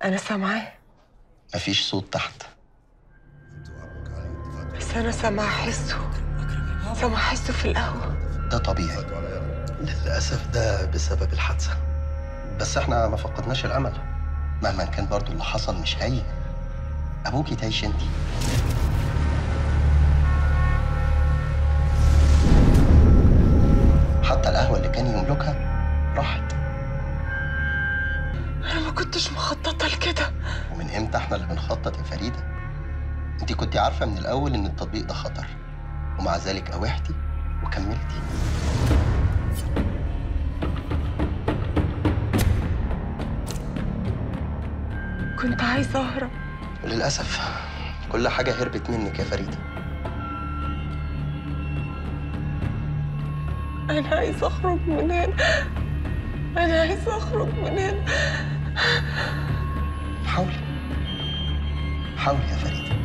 انا سامعاه مفيش صوت تحت بس انا سامعه حسه سامعه حسه في القهوه ده طبيعي للأسف ده بسبب الحادثة بس احنا ما فقدناش الأمل مهما كان برضو اللي حصل مش هين أبوكي تعيش انتي حتى القهوة اللي كان يملكها راحت انا ما كنتش مخططه لكده ومن امتى احنا اللي بنخطط يا فريدة انت كنت عارفة من الأول إن التطبيق ده خطر ومع ذلك أوحتي وكملتي كنت عايزه اهرب وللأسف كل حاجة هربت منك يا فريدة انا عايزه اخرج من هنا انا عايزه اخرج من هنا حاولي حاولي يا فريدة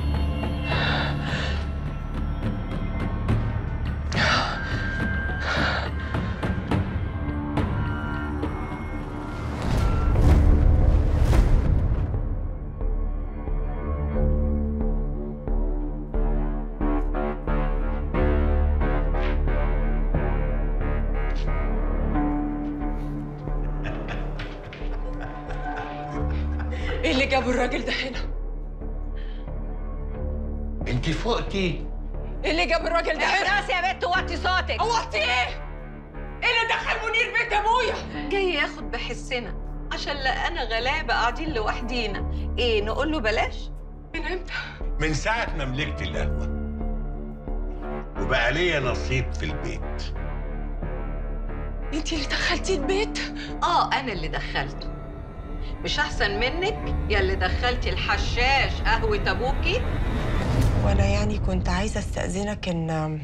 ايه اللي جاب الراجل ده هنا انت فوقتي ايه اللي جاب الراجل ده هنا خلاص يا بنت وطي صوتك هوطي ايه ايه اللي دخل منير بيت ابويا جاي ياخد بحسنا عشان لقانا غلابه قاعدين لوحدينا ايه نقول له بلاش من امتى من ساعة ما ملكت القهوة وبقى ليا نصيب في البيت انت اللي دخلتي البيت اه انا اللي دخلته مش احسن منك يا اللي دخلتي الحشاش قهوه ابوكي وانا يعني كنت عايزه استاذنك ان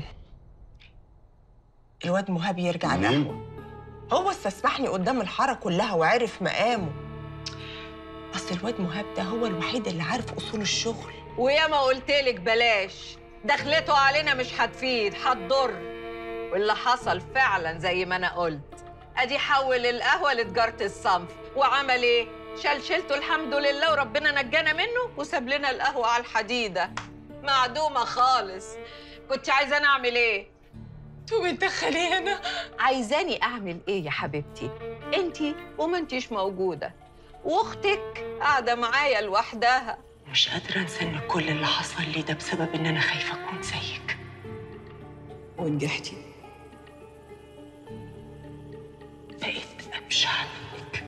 الواد مهاب يرجع القهوه هو استسمحني قدام الحاره كلها وعرف مقامه اصل الواد مهاب ده هو الوحيد اللي عارف اصول الشغل ويا ما قلتلك بلاش دخلته علينا مش هتفيد هتضر واللي حصل فعلا زي ما انا قلت ادي حول القهوه لتجاره الصنف وعمل ايه شلشلته الحمد لله وربنا نجانا منه وساب لنا القهوه على الحديده معدومه خالص كنت عايزاني اعمل ايه تقومي تدخليه هنا عايزاني اعمل ايه يا حبيبتي انتي وما انتيش موجوده واختك قاعده معايا لوحدها مش قادره انسى ان كل اللي حصل لي ده بسبب ان انا خايفه اكون زيك ونجحتي